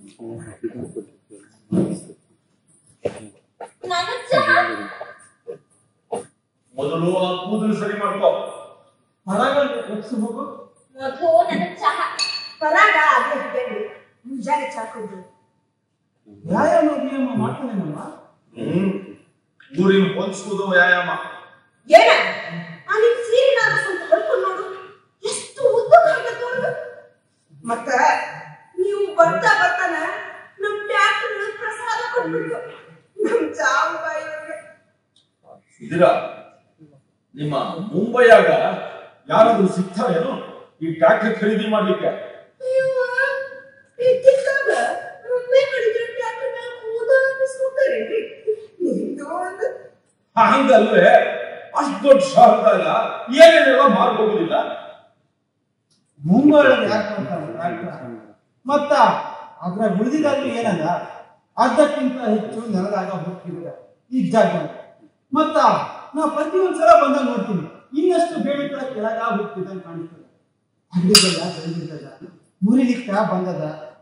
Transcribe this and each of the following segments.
ನನಗ್ ಚಹಾ ಮೊದಲು ಆ ಕೂದಲು ಸರಿ ಮಾಡ್ಕೋ ಹೊರಗಡೆ ಹೋಗು ಮೊದ್ಲು ನನಗ್ ಚಹಾ ಪರಾಗ ಅದೇ ಬೇಡಿ ಮುಂಜಾನೆ ಚಾಕುದು ವ್ಯಾಯಾಮ ವ್ಯಾಯಾಮ ಮಾಡ್ತಾನೇನಮ್ಮ ಹ್ಮ್ ಊರಿನ ಹೊಂದಿಸುವುದು ವ್ಯಾಯಾಮ ಏನ ಆ ನಿಮ್ ಸೀರಿನ ಸ್ವಲ್ಪ ಹೊಡ್ಕೊಂಡು ನೋಡು ಎಷ್ಟು ಉದ್ದಕ್ಕೆ ಆಗತ್ತೆ ನೋಡು ಮತ್ತ ನೀವು ಬರ್ತಾ ಬರ್ತಾನ ನಮ್ ಟ್ಯಾಕ್ಟರ್ ಪ್ರಸಾದ ಕೊಟ್ಬಿಟ್ಟು ನಮ್ ಚಾವು ಬಾಯಿಯವ್ರಿಗೆ ಇದೀರ ನಿಮ್ಮ ಮುಂಬೈಯಾಗ ಯಾರಾದ್ರೂ ಸಿಗ್ತಾರೇನು ಈ ಟ್ರ್ಯಾಕ್ಟರ್ ಖರೀದಿ ಮಾಡ್ಲಿಕ್ಕೆ ಅಯ್ಯವ್ವ, ಇದ್ದಿದ್ದಾಗ ಮುಂಬೈ ಕಡಿದ್ರೆ ಟ್ಯಾಕ್ಟರ್ ಮೇಲೆ ಕೂದಲು ಅನ್ನಿಸ್ಕೊತಾರೇನ್ರಿ ನಿಮ್ದು ಒಂದು ಹಂಗಲ್ವೇ ಅಷ್ಟು ದೊಡ್ಡ ಶಹರದಾಗ ಏನೇನೆಲ್ಲ ಮಾರ್ಬೋಗುದಿಲ್ಲ ಮುಂಬೈ ಒಳಗೆ ಯಾಕೆ ಮಾಡ್ತಾರೆ ಟ್ರ್ಯಾಕ್ಟರ್ ಮತ್ತ ಅದ್ರ ಉಳಿದಿದ್ದಾದ್ರೂ ಏನಲ್ಲ ಅರ್ಧಕ್ಕಿಂತ ಹೆಚ್ಚು ನೆಲದಾಗ ಹೋಗ್ತಿದ್ರೆ ಈ ಜಾಗ ಮತ್ತ ನಾ ಪ್ರತಿ ಒಂದ್ಸಲ ಬಂದಾಗ ನೋಡ್ತೀನಿ ಇನ್ನಷ್ಟು ಬೇಡಿಕೆ ಕೆಳಗ ಹೋಗ್ತಿದ್ದಂಗೆ ಕಾಣಿಸ್ತದೆ ಹಳ್ಳಿಗೆಲ್ಲ ಬೆಳೆದಿದ್ದದ ಮುರಿಲಿಕ್ಕ ಬಂದದ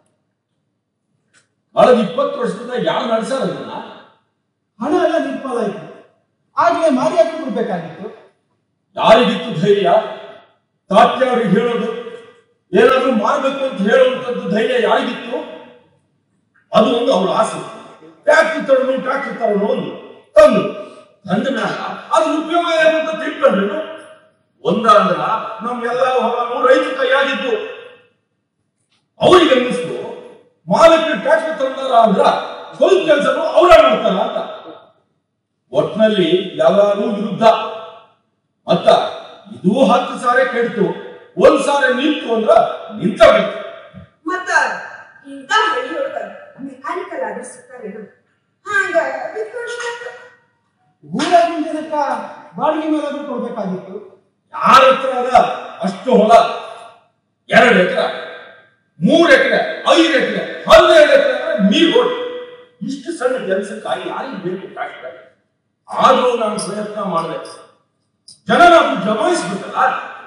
ಕಳೆದ ಇಪ್ಪತ್ತು ವರ್ಷದಿಂದ ಯಾರು ನಡೆಸಾರ ಅದನ್ನ ಹಣ ಎಲ್ಲ ನಿರ್ಪಾಲ ಆಯ್ತು ಆಗ್ಲೇ ಮಾರಿ ಹಾಕಿ ಬಿಡ್ಬೇಕಾಗಿತ್ತು ಯಾರಿಗಿತ್ತು ಧೈರ್ಯ ತಾತ್ಯ ಅವ್ರಿಗೆ ಹೇಳೋದು ಏನಾದ್ರೂ ಮಾಡ್ಬೇಕು ಅಂತ ಹೇಳುವಂತದ್ದು ಧೈರ್ಯ ಯಾರಿಗಿತ್ತು ಅದು ಒಂದು ಅವ್ರ ಆಸೆ ಟ್ಯಾಕ್ಟ್ರಿ ತರೋನು ಟ್ಯಾಕ್ಟ್ರಿ ತರೋನು ಒಂದು ತಂದು ತಂದ ಮ್ಯಾಲ ಅದ್ರ ಉಪಯೋಗ ಏನು ಅಂತ ತಿಳ್ಕೊಂಡ್ರು ಒಂದ ಅಂದ್ರ ನಮ್ಗೆಲ್ಲ ಹೊಲನು ರೈತ ಕೈಯಾಗಿದ್ದು ಅವ್ರಿಗೆ ಅನ್ನಿಸ್ತು ಮಾಲಕ್ಕೆ ಟ್ಯಾಕ್ಟ್ರಿ ತಂದಾರ ಅಂದ್ರ ಸ್ವಲ್ಪ ಕೆಲಸನು ಅವ್ರ ಮಾಡ್ತಾರ ಅಂತ ಒಟ್ನಲ್ಲಿ ಎಲ್ಲರೂ ವಿರುದ್ಧ ಮತ್ತ ಇದು ಹತ್ತು ಸಾರೆ ಕೆಡ್ತು ಒಂದ್ ಸಾರೆ ನಿಂತು ಅಂದ್ರ ನಿಂತ ಬಿತ್ತು ಮತ್ತ ಇಂಥ ಹಳ್ಳಿಯೊಳಗ ಮೆಕ್ಯಾನಿಕಲ್ ಆದ್ರೆ ಸಿಗ್ತಾರೇನು ಹಂಗ ಬಿಟ್ಕೊಳ್ಬೇಕು. ಊರಾಗಿನ ಜನಕ್ಕ ಬಾಡಿಗೆ ಮೇಲಾದ್ರೂ ಕೊಡ್ಬೇಕಾಗಿತ್ತು ಯಾರ ಹತ್ರ ಅದ ಅಷ್ಟು ಹೊಲ ಎರಡು ಎಕರೆ ಮೂರ್ ಎಕರೆ ಐದು ಎಕರೆ ಹನ್ನೆರಡು ಎಕರೆ ಅಂದ್ರೆ ನೀರ್ ಹೊಟ್ಟು ಇಷ್ಟು ಸಣ್ಣ ಕೆಲಸಕ್ಕಾಗಿ ಯಾರಿಗೆ ಬೇಕು ಟ್ರ್ಯಾಕ್ಟರ್ ಆದ್ರೂ ನಾನು ಪ್ರಯತ್ನ ಮಾಡಿದೆ ಜನ ನಾವು ಜಮಾಯಿಸ್ಬೇಕಲ್ಲ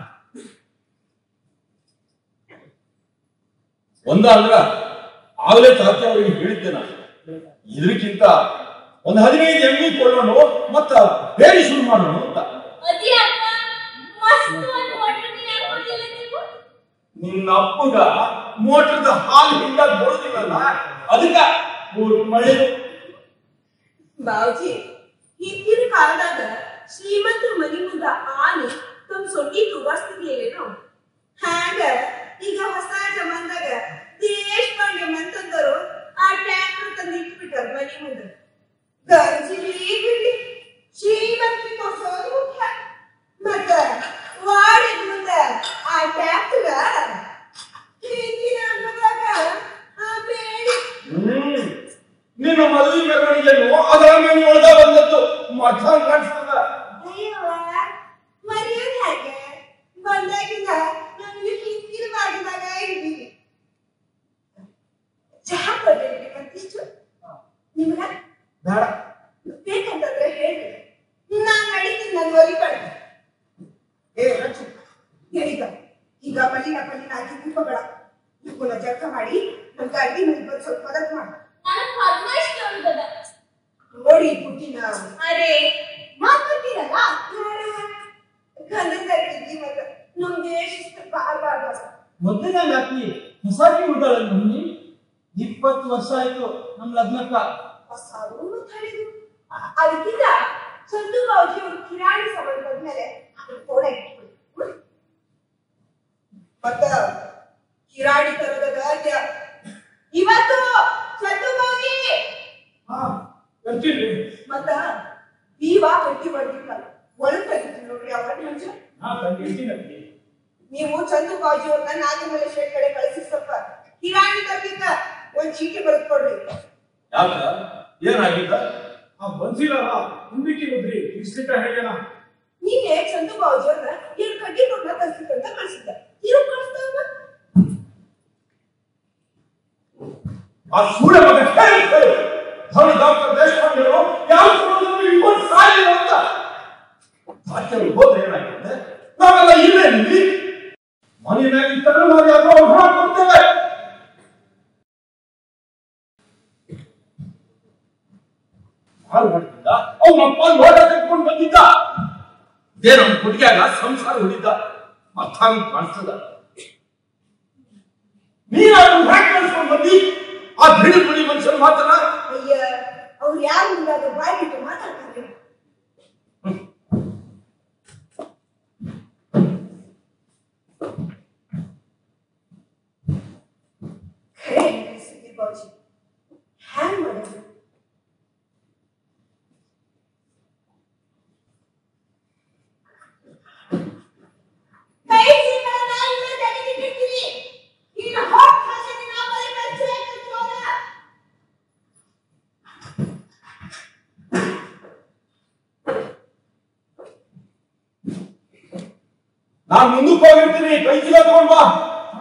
ಒಂದ ಅಂದ್ರ ಆಗ್ಲೇ ತಾತ್ಯ ಅವರಿಗೆ ಹೇಳಿದ್ದೆ ನಾನು ಇದಕ್ಕಿಂತ ಒಂದು ಹದಿನೈದು ಎಮ್ಮಿ ಕೊಳ್ಳೋಣ ಮತ್ತ ಬೇರೆ ಶುರು ಮಾಡೋಣ ಅಂತ ಅದೇ ಅಪ್ಪ ಮಸ್ತ್ ಒಂದ್ ವಾಟರ್ ನೀರ್ ಹಾಕೊಂಡಿಲ್ಲ ನೀವು ನಿನ್ನ ಅಪ್ಪಗ ಮೋಟರ್ದ ಹಾಲು ಹಿಂದಾಗ ಬರೋದಿಲ್ಲಲ್ಲ ಅದಕ್ಕ ಮೂರು ಮಳೆ ಬಾವುಜಿ ಹಿಂದಿನ ಕಾಲದಾಗ ಶ್ರೀಮಂತರ ಮನಿ ಮುಂದ ಆನೆ ತಮ್ಮ ಸೊಂಡಿ ತುಗಾಸ್ತಿರ್ಲಿಲ್ಲೇನು ಹ್ಯಾಂಗ ಈಗ ಹೊಸ ಜಮಾನ್ದಾಗ ದೇಶಪಾಂಡೆ ಮಂತಂದರು ಆ ಟ್ರ್ಯಾಕ್ಟರ್ ತಂದು ಇಟ್ಬಿಟ್ಟಾರ ಮನಿ ಮುಂದ ಗಂಜಿಲಿ ಬಿಡ್ಲಿ ಶ್ರೀಮಂತಿ ತೋರ್ಸೋದು ಮುಖ್ಯ ಮತ್ತ ವಾಡಿದ ಮುಂದ ಆ ಟ್ರ್ಯಾಕ್ಟರ್ ಹಿಂದಿನ ಅನ್ನದಾಗ ಆ ಬೇಡಿ ಹ್ಮ್ ನಿನ್ನ ಮದುವೆ ಮೆರವಣಿಗೆಯನ್ನು ಅದರ ಮೇಲೆ ಒಳಗ ಬಂದದ್ದು ಮಠ ಕಾಣಿಸ್ತದ ಅಯ್ಯವ್ವ, ಮರೆಯೋದ್ ಹೇಗೆ? ಬಂದಾಗಿಂದ ನಮ್ಗೆ ಹಿಂದಿನ ಮಾಡಿದಾಗ ಇದ್ದೀವಿ ಚಹಾ ಕೊಡ್ರಿ ಮತ್ತಿಷ್ಟು ನಿಮ್ಗ ಬೇಡ ಬೇಕಂತಂದ್ರೆ ಹೇಳ್ರಿ ನಾನ್ ನಡೀತೀನಿ ನನ್ ಒಲಿ ಕಡೆ ಏ ರಚು ಹೇಳಿದ ಈಗ ಮಲ್ಲಿನ ಪಲ್ಲಿನ ಹಾಕಿ ದೀಪಗಳ ಇವನ್ನ ಜಳಕ ಮಾಡಿ ನನ್ ಗಾಡಿ ಮೇಲೆ ಬಂದು ಸ್ವಲ್ಪ ಮದತ್ ಮಾಡು ನನಗ್ ಪದ್ಮಾಶ್ ಕೇಳ್ತದ ನೋಡಿ ಪುಟ್ಟಿನ ಅರೆ ಮಾತಾಡ್ತೀರಲ್ಲ ಗಂಧದ ಮಗ ನಮ್ಗೆ ಶಿಸ್ತು ಬಾಳ್ ಬಾಳ್ ಬಾಳ್ ಮೊದಲನೇ ವ್ಯಾಪ್ತಿ ಹೊಸಾಗಿ ಉಳ್ದಾಳ ನಮ್ಮನಿ ಇಪ್ಪತ್ತು ವರ್ಷ ಆಯ್ತು ನಮ್ ಲಗ್ನಕ್ಕ ಸಾಧು ತಡೆದು ಅದಕ್ಕಿಂತ ಸಂತು ಬಾವುಜಿ ಅವರು ಕಿರಾಣಿ ಸಾಮಾನು ಬಂದ್ಮೇಲೆ ಅದನ್ನ ಫೋನ ಇಟ್ಕೊಳ್ಳಿ ಹ್ಮ್? ಮತ್ತ ಕಿರಾಣಿ ತರದ ಗಾದ್ಯ ಇವತ್ತು ಸಂತು ಬಾವುಜಿ ಹಾ ಬರ್ತೀನಿ ಮತ್ತ ನೀವ ಗಟ್ಟಿ ಬರ್ತಿಲ್ಲ ಒಳಗ್ ತೆಗಿತೀನಿ ನೋಡ್ರಿ ಅವರ ಮನುಷ್ಯ ಹಾ ತಂದಿರ್ತೀನಿ ನೀವು ಚಂದು ಬಾಜು ಅವ್ರನ್ನ ನಾಗಮಲೆ ಶೇಟ್ ಕಡೆ ಕಳಿಸಿ ಸ್ವಲ್ಪ ಕಿರಾಣಿ ತರ್ಲಿಕ್ಕ ಒಂದ್ ಚೀಟಿ ಬರೆದು ಕೊಡ್ರಿ ಯಾಕ ಏನಾಗಿದ್ದ ಆ ಬನ್ಸಿಲಾರ ಮುಂದಕ್ಕೆ ಹೋದ್ರಿ ಇಸ್ಲಿಕ್ಕ ಹೇಳ್ಯಾನ ನಿನ್ನೆ ಚಂದು ಬಾಜು ಅವ್ರನ್ನ ಎರಡು ಕಡ್ಡಿ ಕೊಟ್ಟ ತರ್ಸ್ಲಿಕ್ಕಂತ ಕಳ್ಸಿದ್ದ ಇರೋ ಕಳಿಸ್ತಾವ ಆ ಸೂರ್ಯ ಮಗ ಹೇಳಿ ಹೇಳು ಧನ ಡಾಕ್ಟರ್ ದೇಶಪಾಂಡೆ ಯಾವ ಇಟ್ಕೊಂಡು ಸಾಯಿಲ್ಲ ಅಂತ ಸಾಕ್ಯವ್ರು ಹೋದ್ರೆ ಏನಾಗಿದೆ ನಾವೆಲ್ಲ ಇಲ್ಲೇ ನಿಲ್ಲಿ ಮನೆ ಮ್ಯಾಗ ಇತ್ತಂದ್ರೆ ನಾವು ಯಾವ್ದೋ ಅವ್ರು ಹಾಕೊಡ್ತೇವೆ ಹಾಳು ಮಾಡ್ತಿದ್ದ ಅವನ ಅಪ್ಪ ಲೋಟ ಕಟ್ಕೊಂಡು ಬಂದಿದ್ದ ಇದೇ ನಮ್ಮ ಹುಡುಗಿಯಾಗ ಸಂಸಾರ ಹೊಡಿದ್ದ ಅರ್ಥ ಅಂತ ಕಾಣಿಸ್ತದ ನೀನು ಅದನ್ನ ಹ್ಯಾಕ್ ಕಳ್ಸ್ಕೊಂಡ್ ಬಂದಿ ಆ ಬಿಡಿ ಬಿಡಿ ಮನುಷ್ಯನ ಮಾತನ್ನ ಅಯ್ಯ ಅವ್ರು ಯಾರು ಮುಂದಾದ್ರೂ ಬಾಯಿ ಬಿಟ್ಟು ಮಾತಾಡ್ತಾರೆ ಖರೆ ಹೇಳ್ರಿ ಸುದೀಪ್ ಬಾಬುಜಿ ಹ್ಯಾಂಗ್ ಮಾಡೋದು ಕೈ ಸಿಕ್ಕ ನಾಯಿನ ತೆಗೆದಿಟ್ಟಿರ್ತೀರಿ ಇನ್ನು ಹೊಟ್ಟ ಹಸಿದ ನಾವು ಬರೀ ಕಚ್ಚೆ ಕಚ್ಚೋಣ ನಾನ್ ಮುಂದಕ್ಕೆ ಹೋಗಿರ್ತೀನಿ ಕೈ ಚೀಲ ತಗೊಂಡ್ ಬಾ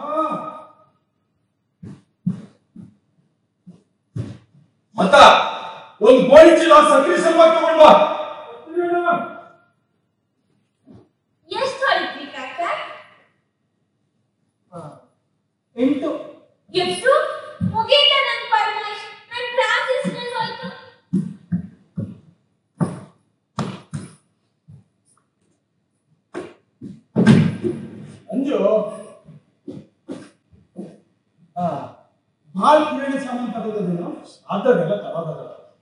ಮತ್ತ ಒಂದು ಗೋಣಿ ಚೀಲ ಸಕ್ರಿ ಸಲುವಾಗಿ ತಗೊಂಡ್ ಬಾ ಎಷ್ಟು ಹೊಡಿದ್ರಿ ಕಾಕ ಎಂಟು ಎಷ್ಟು ಮುಗೀತ ನನ್ ಪರಮೇಶ್ ನನ್ ಕ್ಲಾಸ್ ಹೋಯ್ತು ಅಂಜು ಆ, ಭಾಳ ಕಿರಾಣಿ ಸಾಮಾನು ತಗೋದೇನು ಅದನ್ನೆಲ್ಲ ತರೋದಲ್ಲ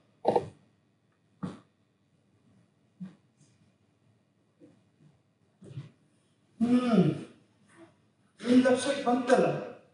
ಹ್ಮ್ ಒಂದು ಲಕ್ಷಕ್ಕೆ ಬಂತಲ್ಲ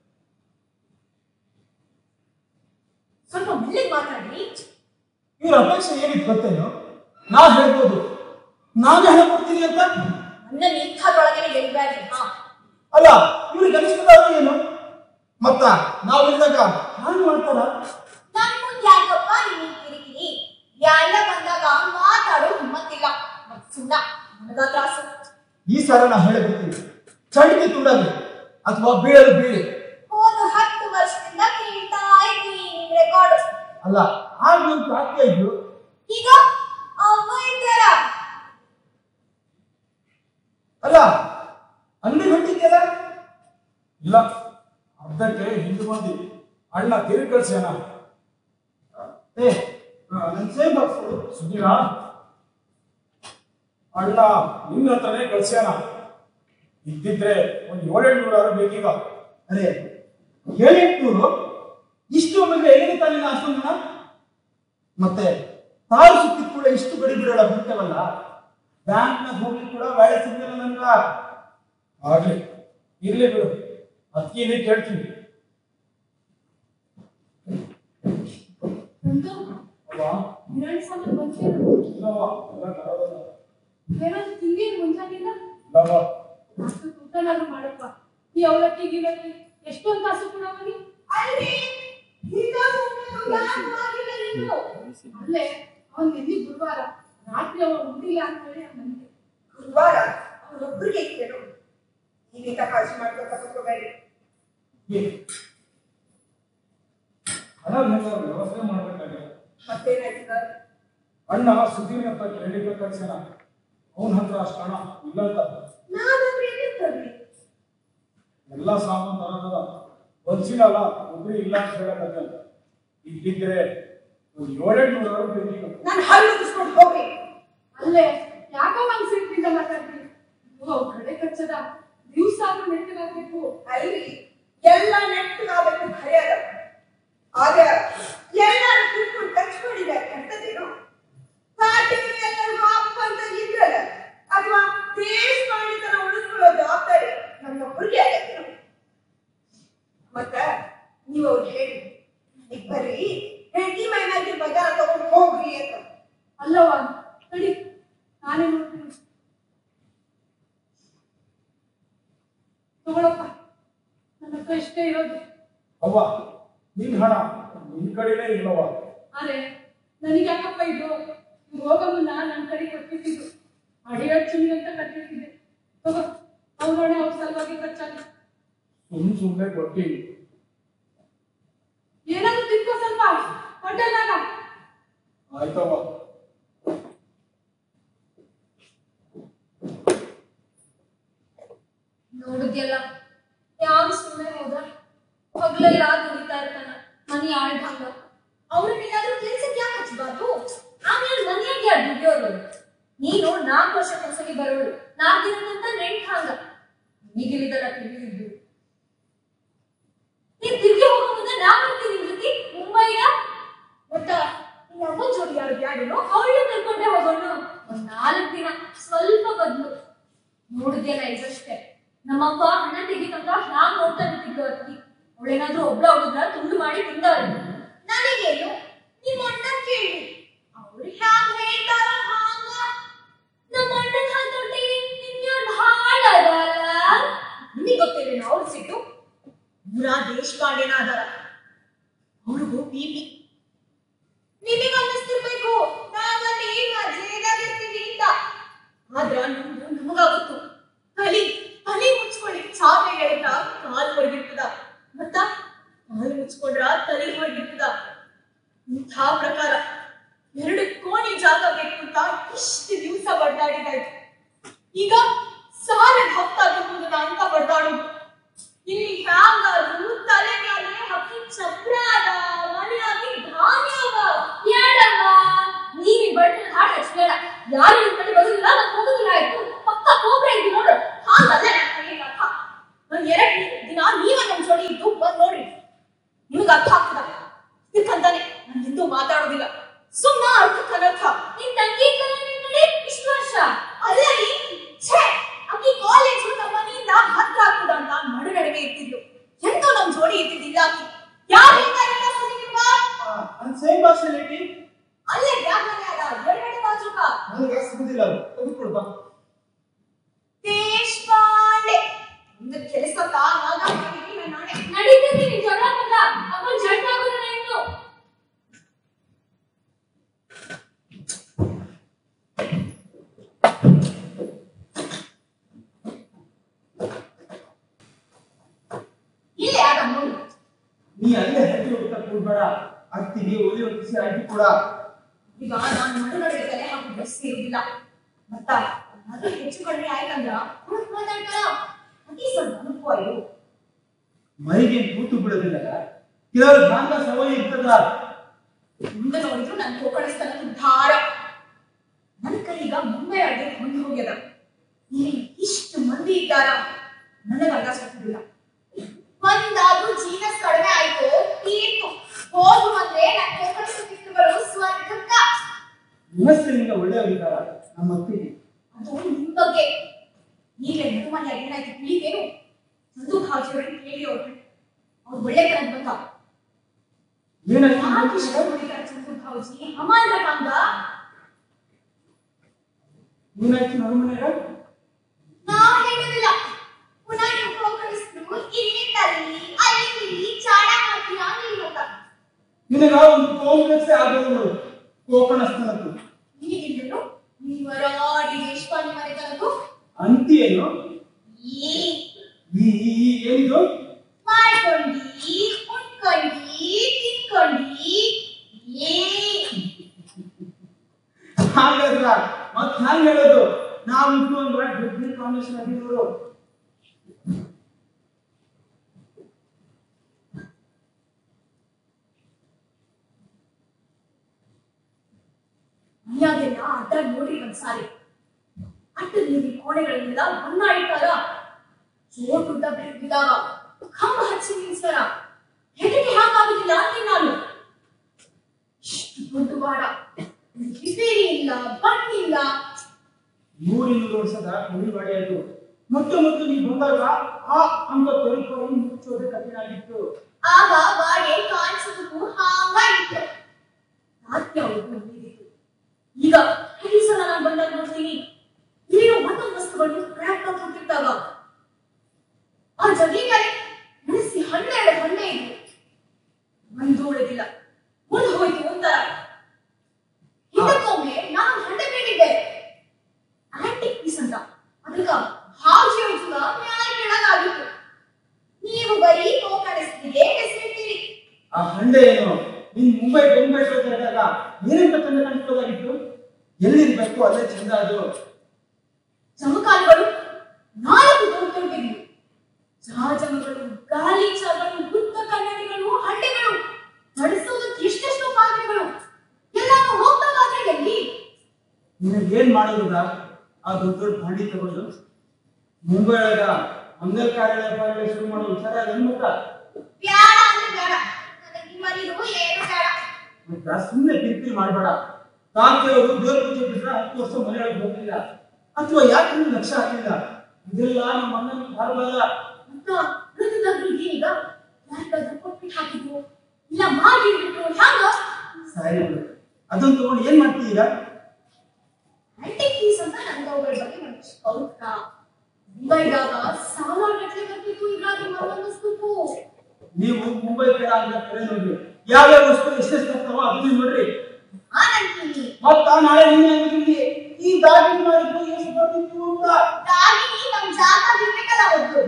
ಸ್ವಲ್ಪ ಮೆಲ್ಲಿಗೆ ಮಾತಾಡಿ ಇವ್ರ ಅಪೇಕ್ಷೆ ಏನಿತ್ತು ಗೊತ್ತೇನು ನಾ ಹೇಳ್ಬೋದು ನಾನೇ ಹೇಳ್ಕೊಡ್ತೀನಿ ಅಂತ ನನ್ನ ಇಂಥದ್ರೊಳಗನೆ ಗೆಲ್ಬೇಡ್ರಿ ಹಾ ಅಲ್ಲ ಇವ್ರಿಗೆ ಅನಿಸ್ತದ ಏನು ಮತ್ತ ನಾವಿಲ್ದಾಗ ಹಾಗೆ ಮಾಡ್ತಾರ ನನ್ ಮುಂದೆ ಯಾಕಪ್ಪ ನೀವು ಕಿರಿಕಿರಿ ಎಲ್ಲ ಬಂದಾಗ ಮಾತಾಡೋ ಹಿಮ್ಮತ್ತಿಲ್ಲ ಮತ್ ಸುಣ್ಣ ನನಗ ತ್ರಾಸು ಈ ಸಲ ನಾ ಹೇಳಿಬಿಡ್ತೀನಿ ಚಂಡಿಗೆ ತುಂಡಾಗಿ ಅಥವಾ ಬೀಳಲು ಬೀಳಿ ಹೋದ ಹತ್ತು ವರ್ಷದಿಂದ ಕೇಳ್ತಾ ಇದ್ದೀನಿ ನಿಮ್ ರೆಕಾರ್ಡ್ ಅಲ್ಲ ಆಗ ಒಂದು ಪ್ರಾರ್ಥನೆ ಇದ್ದು ಈಗ ಅವ್ವ ಇದ್ದಾರ ಅಲ್ಲ ಅಂಗಡಿ ಹೊಂಟಿದ್ಯಲ್ಲ ಇಲ್ಲ ಅರ್ಧಕ್ಕೆ ಹಿಂದೆ ಬಂದಿ ಅಣ್ಣ ತಿರುಗಿ ಕಳ್ಸ್ಯಾನ ಏ ನನ್ ಸೇಮ್ ಬಾಕ್ಸ್ ಕೊಡು. ಸುಧೀರ ಅಣ್ಣ ನಿನ್ನ ಹತ್ರನೇ ಕಳ್ಸ್ಯಾನ ಇದ್ದಿದ್ರೆ ಒಂದ್ ಏಳೆಂಟುನೂರು ಬೇಕೀಗ ಅರೆ ಏಳೆಂಟುನೂರು ಇಷ್ಟು ಒಮ್ಮೆಗೆ ಎಲ್ಲಿಗೆ ತಾನಿನ ಅಷ್ಟೊಂದು ಹಣ? ಮತ್ತೆ ತಾರು ಸುತ್ತಿ ಕೂಡ ಇಷ್ಟು ಗಡಿ ಬಿಡೋಳ ಬಿಡ್ತೇವಲ್ಲ ಬ್ಯಾಂಕ್ನಾಗ ಹೋಗ್ಲಿ ಕೂಡ ವ್ಯಾಳೆ ಸಿಗಲ್ಲ ನನ್ಗ ಆಗ್ಲಿ ಇರ್ಲಿ ಬಿಡು ಅದಕ್ಕೆ ಕೇಳ್ತೀನಿ ನಂದು ಅಲ್ವಾ ಕಿರಾಣಿ ಸಾಮಾನು ಬಂತೇನು ಇಲ್ಲವ್ವ ಎಲ್ಲ ತರೋದಲ್ಲ ಏನಾದ್ರು ತಿಂದೇನು ಮುಂಜಾನಿಲ್ಲ ಇಲ್ಲವ್ವ ಅಷ್ಟು ಊಟನಾದ್ರು ಮಾಡಪ್ಪ ಈ ಅವಲಕ್ಕಿ ಗಿಲಕ್ಕಿ ಎಷ್ಟೊಂದು ಕಾಸು ಕೂಡ ಅವನಿ ಅಲ್ರಿ ಹಿಂಗ ಸುಮ್ಮನೆ ಯಾರು ಆಗಿಲ್ಲ ನೀನು ಅಲ್ಲೇ ಅವನ್ ನಿನ್ನೆ ಗುರುವಾರ ರಾತ್ರಿ ಅವ ಉಂಡಿಲ್ಲ ಅಂತ ಹೇಳಿ ನನಗೆ ಗುರುವಾರ ಅವನೊಬ್ಬರಿಗೆ ಇತ್ತೇನು ಈಗಿಂತ ಕಾಳಜಿ ಮಾಡ್ಕೊತ ಕೂತ್ಕೋಬೇಡಿ ಹಣ ಎಲ್ಲ ವ್ಯವಸ್ಥೆ ಮಾಡ್ಬೇಕಾಗಿದೆ ಮತ್ತೇನಾಯ್ತು ಸರ್ ಅಣ್ಣ ಸುಧೀರ್ ಅಂತ ಕ್ರೆಡಿಟ್ ಕಳ್ಸ್ಯಾನ ಅವನ ಹತ್ರ ಅಷ್ಟು ಹಣ ಇಲ್ಲ ಅಂತ ನಾನಂದ್ರೆ ಏನಿರ್ತದ್ರಿ ಎಲ್ಲ ಸಾಮಾನು ತರೋದದ ಒಂದ್ಸಿನಲ್ಲ ಒಬ್ರು ಇಲ್ಲ ಅಂತ ಹೇಳಕತ್ತಲ್ಲ ಇದ್ದಿದ್ರೆ ಒಂದು ಏಳೆಂಟು ನೂರು ಬೇಕೀಗ ನಾನು ಹಲ್ಲು ಉಗಿಸ್ಕೊಂಡು ಹೋಗ್ರಿ ಅಲ್ಲೇ ಯಾಕೋ ಮನ್ಸಿಟ್ಟಿಂದ ಮಾತಾಡ್ತೀನಿ ಓ ಕಡೆ ಕಚ್ಚದ ದಿವ್ಸ ಆದ್ರೂ ನೆಟ್ಟಿಗಾಗ್ಬೇಕು ಅಲ್ರಿ ಎಲ್ಲ ನೆಟ್ಟಗಾಗಬೇಕು ಖರೆ ಅದ ಆದ್ರೆ ಎಲ್ಲರೂ ಕೂತ್ಕೊಂಡು ಟಚ್ ಮಾಡಿದ ಕೆಟ್ಟದೇನು ಪಾರ್ಟಿಗೆ ಎಲ್ಲರಿಗೂ ಅಪ್ಪ ಅಂತ ಇದ್ರಲ್ಲ ಅಥವಾ ದೇಶ ಮಾಡಿತನ ಉಳಿಸ್ಕೊಳ್ಳೋ ಜವಾಬ್ದಾರಿ ನಮ್ಮೊಬ್ಬರಿಗೆ ಆಗತ್ತೇನು ಮತ್ತ ನೀವು ಅವ್ರಿಗೆ ಹೇಳಿ ಈಗ ಬರ್ರಿ ಹೆಂಡತಿ ಮೈನಾಗಿ ಬಜಾರ ತಗೊಂಡು ಹೋಗ್ರಿ ಅಂತ ಅಲ್ಲವ ತಡಿ ನಾನೇ ನೋಡ್ತೀನಿ ತಗೊಳಪ್ಪ ನನ್ನ ಹತ್ರ ಇಷ್ಟೇ ಇರೋದು ಅವ್ವ ನಿನ್ ಹಣ ನಿನ್ ಕಡೆನೇ ಇಲ್ಲವ್ವ ಆದ್ರೆ ನನಗೆ ಯಾಕಪ್ಪ ಇದು ಇವ್ರು ಹೋಗೋ ಮುನ್ನ ನನ್ನ ಕಡೆ ಕೊಟ್ಟಿದ್ದು ಅಡಿಯಾಡ್ ಚಿನ್ನಿ ಅಂತ ಕಟ್ಟಿರ್ತಿದ್ದೆ ತಗೋ ಅವ್ರೊಣೆ ಅವ್ರ ಸಲುವಾಗಿ ಖರ್ಚಾಗ ಸುಮ್ ಸುಮ್ನೆ ಕೊಟ್ಟಿ ಏನಾದ್ರು ತಿನ್ಕೋ ಸ್ವಲ್ಪ ಹೋಟೆಲ್ನಾಗ ಆಯ್ತವ್ವ ನೋಡಿದ್ಯಲ್ಲ ಯಾವ ಸುಮ್ಮನೆ ಹೋದ ಹಗ್ಲೆಲ್ಲ ದುಡಿತಾ ಇರ್ತಾನ ಮನಿ ಆಳ್ಭಂಗ ಅವ್ರನ್ನೇನಾದ್ರೂ ಕೆಲ್ಸಕ್ಕೆ ಯಾಕೆ ಹಚ್ಬಾರ್ದು ಆಮೇಲೆ ಆಗೋದನ್ನ ತುಂಡು ಮಾಡಿ ತಿಂದವ್ರೆ ನನಗೇನು ನಿಮ್ಮ ಅಣ್ಣ ಕೇಳಿ ಅವ್ರು ಹ್ಯಾಂಗ ಹೇಳ್ತಾರೋ ಹಾಂಗ ನಮ್ಮ ಅಣ್ಣನ ಹಾತೊಟ್ಟಿಗೆ ನಿಮ್ಗೆ ಭಾಳ ಅದಲ್ಲ ನಿಮಗೆ ಗೊತ್ತಿಲ್ಲ ಅವ್ರ ಸಿಟ್ಟು ಪೂರ ದೇಶಪಾಂಡೆನ ಅದಾರ ಅವ್ರಿಗೂ ಬಿಪಿ ನಿಮಗೆ ಅನ್ನಿಸ್ತಿರ್ಬೇಕು ನಾವಲ್ಲಿ ಮಜೇದಾಗಿರ್ತೀವಿ ಅಂತ ಆದ್ರ ನಮ್ದು ನಮಗಾಗುತ್ತು ತಲಿ ತಲೆ ಮುಚ್ಕೊಳ್ಳಿ ಚಾಪೆ ಹೇಳಿದ್ರ ಕಾಲು ಹೊರಗಿರ್ತದ ಮತ್ತ ಕಾಲು ಮುಚ್ಕೊಂಡ್ರ ತಲೆ ಹೊರಗಿರ್ತದ ಇಂಥ ಪ್ರಕಾರ ಎರಡು ಕೋಣಿ ಜಾಗ ಬೇಕು ಅಂತ ಇಷ್ಟು ದಿವಸ ಬಡ್ಡಾಡಿದಾಯ್ತು ಈಗ ಸಾಲ ಹತ್ತಾಗಬಹುದು ಅಂತ ಬಡ್ದಾಡುದು ಇಲ್ಲಿ ಹ್ಯಾಂಗಾದ್ರು ತಲೆ ಮೇಲೆ ಹಕ್ಕಿ ಚಪ್ರ ಅದ ಮನೆಯಾಗಿ ಧಾನ್ಯ ಅದ ಯಾಡಮ್ಮ ನೀನ್ ಬಡ್ಡ ಹಾಡು ಹಚ್ಬೇಡ ಯಾರು ನಿಮ್ ಕಡೆ ಬರುದಿಲ್ಲ ನಾನು ಹೋಗುದಿಲ್ಲ ಆಯ್ತು ಪಕ್ಕ ಕೋಬ್ರ ಇದ್ದು ನೋಡು ಹಾಗಲ್ಲ ನನ್ನ ಕೈಯಲ್ಲಿ ಅರ್ಥ ಒಂದ್ ಎರಡ್ ದಿನ ನೀವ ನಮ್ ಜೋಡಿ ಇದ್ದು ಬಂದ್ ನೋಡ್ರಿ ನಿಮಗ್ ಅರ್ಥ ಆಗ್ತದ ಇದಕ್ಕಂತಾನೆ ನಾನು ಹಿಂದೂ ಮಾತಾಡೋದಿಲ್ಲ ಸುಮ್ಮ ಅರ್ಥಕ್ಕೆ ಅನರ್ಥ ನಿನ್ ತಂಗಿ ಇದ್ದಲ್ಲ ನಿನ್ ಕಡೆ ಇಷ್ಟು ವರ್ಷ ಅಲ್ಲ ರೀ ಛೇ ಅಕ್ಕಿ ಕಾಲೇಜು ನಮ್ಮ ಮನೆಯಿಂದ ಹತ್ರ ಆಗ್ತದ ಅಂತ ನಡು ನಡುವೆ ಇರ್ತಿದ್ಲು ಎಂತೂ ನಮ್ ಜೋಡಿ ಇರ್ತಿದ್ದಿಲ್ಲ ಆಕಿ ಯಾರು ಹೇಳ್ತಾರಿಲ್ಲ ಸುದ್ದಿ ನಿಮ್ಗ ನನ್ನ ಸೇಮ್ ಭಾಷೆಯಲ್ಲಿ ಅಲ್ಲೇ ಬ್ಯಾಗ್ ಮನೆ ಅದ ಎರಡೆರಡು ಬಾಜುಕ ನನಗೆ ಸಿಗುದಿಲ್ಲ ಅದು ತೆಗೆದುಕೊಡು ಬಾ ದೇಶಪಾಂಡೆ ಒಂದು ಕೆಲಸ ಆಗ ಮಾಡಿದೀನಿ ನಾನು ನಾಳೆ ನಡೀತದೆ ನಿನ್ ಜಗಳ ಮಗ ಅಪ್ಪ ಜಡ್ ಆಗೋದಿಲ್ಲ ಇನ್ನು ಇಲ್ಲೇ ಆಗ ನೋಡಿ ನೀ ಅಲ್ಲೇ ಹತ್ತಿ ಹೋಗ್ತಾ ಕೂಡ್ಬೇಡ ಅತ್ತಿಗೆ ಒಲಿ ಹೊತ್ತಿಸಿ ಅಡ್ಡಿ ಕೂಡ ಈಗ ನಾನು ನಡು ನಡುವೆ ತಲೆ ಹಾಕಿ ಬಸ್ಸಿ ಇರುದಿಲ್ಲ ಮತ್ತ ಅದು ಹೆಚ್ಚು ಕಡಿಮೆ ಆಯ್ತಂದ್ರ ಹುಡುಕ್ ಮಾತಾಡ್ತಾರ ಅತಿ ಸ್ವಲ್ಪ ಅನುಭವ ಇದು ಮೈಗೆ ಕೂತು ಬಿಡೋದಿಲ್ಲ ಕೆಲವರು ಗಾಂಧ ಸವಯಿ ಇರ್ತದ ಮುಂದೆ ನೋಡಿದ್ರು ನನ್ ಕೋಕಣಿಸ್ತಾನ ಧಾರ ನನ್ ಕೈಗ ಮುಂಬೈ ಅಡ್ಗೆ ಹೊಂದಿ ಹೋಗ್ಯದ ಇಲ್ಲಿ ಇಷ್ಟು ಮಂದಿ ಇದ್ದಾರ ನನಗ ಅರ್ಥ ಸಿಗ್ತಿಲ್ಲ ಒಂದಾದ್ರೂ ಜೀನಸ್ ಕಡಿಮೆ ಆಯ್ತು ತೀರ್ತು ಹೋಗು ಅಂದ್ರೆ ನನ್ ಕೋಕಣಿಸ್ತಿತ್ತು ಬರೋ ಸ್ವರ್ಗಕ್ಕ ಮನಸ್ಸಿನಿಂದ ಒಳ್ಳೆಯವರಿದ್ದಾರ ನಮ್ಮ ಅತ್ತಿಗೆ ಅದು ನಿಮ್ ಬಗ್ಗೆ ಈಗಲೇ ಮನೆಯಾಗಿ ಏನಾಯ್ತು ತಿಳಿದೇನು ಸಂದು ಭಾಜಿಯವ್ರಿಗೆ ಕೇಳಿ ಅವ್ರು ಅವ್ರು ಒಳ್ಳೆ ಕಡೆ ಬಂದ ಏನಾಯ್ತು ಯಾಕೆ ಇಷ್ಟ ಹೊಡಿತಾರೆ ಸಂದು ಭಾವಜಿ ಅಮಾನ್ಯ ಹಂಗ ಏನಾಯ್ತು ನಮ್ಮ ಮನೆಯಾಗ ನಾ ಹೇಳೋದಿಲ್ಲ ಪುನಃ ನೀವು ಪ್ರೋಕರಿಸಿದ್ರು ಇಲ್ಲಿ ತಲ್ಲಿ ಅಲ್ಲಿ ಚಾಡ ಮಾಡ್ತೀರಾ ನೀವು ಅಂತ ನಿನಗ ಒಂದು ಕಾಂಪ್ಲೆಕ್ಸ್ ಆಗೋದು ನೋಡು ಕೋಕಣಸ್ಥನದ್ದು ಈಗಿಂದನು ನೀವರಾಡಿ ದೇಶಪಾಂಡೆ ಮನೆ ತನಕ ಅಂತಿ ಏನು ಈ ಈ ಈ- ಈ ಏನಿದು ಮಾಡ್ಕೊಂಡಿ ಉಣ್ಕೊಂಡಿ ತಿನ್ಕೊಂಡಿ ಏ ಹಾಗಾದ್ರ ಮತ್ ಹ್ಯಾಂಗ ಹೇಳೋದು ನಾವು ಇಟ್ಟು ಒಂದು ಡಿಗ್ರಿ ಕಾಂಬಿನೇಷನ್ ಆಗಿದ್ರು ಮನ್ಯಾಗೆಲ್ಲ ಅಡ್ಡ ನೋಡಿ ಒಂದ್ಸಾರಿ ಅಡ್ಡ ನೀರಿ ಕೋಣೆಗಳಿಂದ ಬಣ್ಣ ಇಟ್ಟಾರ ಜೋರ್ ಗುಡ್ಡ ಬಿದ್ದಾಗ ಕಂಬ ಹಚ್ಚಿ ನಿಲ್ಸ್ತಾರ ಹೆದರಿಕೆ ಹಾಗಾಗುದಿಲ್ಲ ಅಂತೀನಿ ನಾನು ಇಷ್ಟು ದೊಡ್ಡ ವಾಡ ರಿಪೇರಿ ಇಲ್ಲ ಬಣ್ಣಿಲ್ಲ ನೂರಿನ್ನೂರು ವರ್ಷದ ಕುಡಿಬಾಡಿ ಅದು ಮೊಟ್ಟ ಮೊದಲು ನೀವು ಬಂದಾಗ ಆ ಅಂತ ತೊರಿಕೊಂಡು ಮುಚ್ಚೋದೇ ಕಠಿಣ ಆಗಿತ್ತು ಆಗ ವಾಡೆ ಕಾಣಿಸೋದಕ್ಕೂ ಹಾಂಗ ಇತ್ತು ರಾತ್ರಿ ಅವ್ರಿಗೂ ನೀರಿತ್ತು ಈಗ ಈ ಸಲ ನಾನು ಬಂದಾಗ ನೋಡ್ತೀನಿ ಏನೋ ಒಂದೊಂದು ವಸ್ತುಗಳು ಕ್ರ್ಯಾಕ್ ಆಗಿ ಹೋಗ್ತಿರ್ತಾವ ಆ ಜಗ್ಲಿ ಮೇಲೆ ನಡೆಸಿ ಹನ್ನೆರಡು ಹಣ್ಣೆ ಇದ್ವು ಒಂದು ಉಳಿದಿಲ್ಲ ಮುಂದೆ ಹೋಯ್ತು ಒಂಥರ ಹಿಂದಕ್ಕೊಮ್ಮೆ ನಾನು ಹಣ್ಣೆ ಬೇಡಿದ್ದೆ ಆಂಟಿಕ್ ಪೀಸ್ ಅಂತ ಅದಕ್ಕ ಹಾಜಿ ಹೋಯ್ತದ ಮ್ಯಾಲ ಕೆಳಗಾಗಿತ್ತು ನೀವು ಬರೀ ಕೋಕಡಿಸ್ತಿಗೆ ಹೆಸರಿಟ್ಟಿರಿ ಆ ಹಂಡೆ ಏನು ನೀನ್ ಮುಂಬೈ ಬೊಂಬೈ ಹೋದಾಗ ಏನಂತ ಚಂದ ಕಾಣಿಸ್ಬೋದಾಗಿತ್ತು ಎಲ್ಲಿರ್ಬೇಕು ಅಲ್ಲೇ ಚಂದ ಅದು ಚಮಕಾಲಿಗಳು ನಾಲ್ಕು ದೊಡ್ಡ ದೊಡ್ಡವು ಜಹಾಜಗಳು ಗಾಲಿ ಚಾಗಳು ಗುತ್ತ ಕನ್ನಡಿಗಳು ಹಳ್ಳಿಗಳು ನಡೆಸೋದಕ್ಕೆ ಎಷ್ಟೆಷ್ಟು ಪಾತ್ರೆಗಳು ಎಲ್ಲಾನು ಹೋಗ್ಬೇಕಾದ್ರೆ ಎಲ್ಲಿ ನಿನಗೆ ಏನ್ ಮಾಡೋದ ಆ ದೊಡ್ಡ ದೊಡ್ಡ ಭಾಂಡಿ ತಗೊಂಡು ಮುಂಬೈ ಒಳಗ ಮಂಗಲ್ ಕಾರ್ಯಾಲಯ ಕಾರ್ಯಾಲಯ ಶುರು ಮಾಡೋ ವಿಚಾರ ಅನ್ಮುಖ ಬ್ಯಾಡ ಅಂದ್ರೆ ಬೇಡ ನನಗೆ ನಿಮ್ಮಲ್ಲಿರುವ ಏನು ಬೇಡ ಮತ್ತ ಸುಮ್ಮನೆ ಕಿರಿಕಿರಿ ಮಾಡಬೇಡ ತಾತೆಯವರು ದೇವ್ರ ಪೂಜೆ ಬಿಟ್ರೆ ಹತ್ತು ವರ್ಷ ಮನೆಯೊಳಗೆ ಹೋಗಿಲ್ಲ ಅಥವಾ ಯಾಕೆ ನೀವು ಲಕ್ಷ ಹಾಕಿಲ್ಲ ಇದೆಲ್ಲ ನಮ್ಮ ಅಣ್ಣನ ಭಾರವಾದ ಅಂತ ಮೃತದಾದ್ರು ಈಗ ಯಾರಿಗಾದ್ರೂ ಕೊಟ್ಟು ಒಪ್ಪಿಗೆ ಹಾಕಿದ್ರು ಇಲ್ಲ ಮಾಡಿ ಬಿಟ್ರು ಹ್ಯಾಂಗ ಸಾರಿ ಅದನ್ನ ತಗೊಂಡು ಏನ್ ಮಾಡ್ತೀರಾ ಆಂಟಿಕ್ ಪೀಸ್ ಅಂತ ನಂಗೆ ಅವುಗಳ ಬಗ್ಗೆ ಒಂದಿಷ್ಟು ಕೌತುಕ ಮುಂಬೈದಾಗ ಸಾವಿರ ಗಟ್ಟಲೆ ಬರ್ತಿತ್ತು ಈಗ ಅದು ಮರೊಂದಿಸ್ಬೇಕು ನೀವು ಮುಂಬೈ ಕಡೆ ಅಂತ ಕರೆ ನೋಡ್ರಿ ಯಾವ್ಯಾವ ವಸ್ತು ಎಷ್ಟೆಷ್ಟು ಬರ್ತಾವ ಅದನ್ನ ನೋಡ್ರಿ ನಾನಂತೀನಿ ಮತ್ತ ನಾಳೆ ನೀನೇ ಅಂದ್ರಿ ಈ ದಾಗಿ ಮಾಡಿದ್ದು ಎಷ್ಟು ಬರ್ತಿತ್ತು ಅಂತ ದಾಗಿನಿ ನಮ್ ಜಾಗ ಇರ್ಬೇಕಲ್ಲ ಒಬ್ರು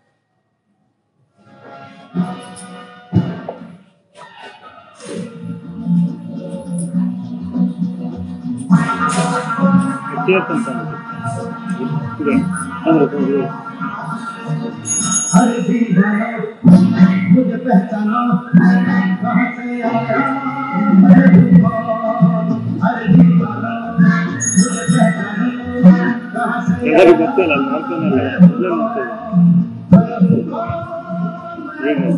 ಸೇರ್ತಂತ ಇದೆ ಅಂದ್ರೆ ಹೋಗಿ हर दीवाना मुझे पहचानो कहाँ से आया मैं तूफान हर दीवाना मुझे पहचानो कहाँ से ಎಲ್ಲರಿಗೂ ಗೊತ್ತಿಲ್ಲ ಅಲ್ಲಿ ನೋಡ್ತಾನಲ್ಲ ಎಲ್ಲ ನೋಡ್ತೇವೆ ಏನು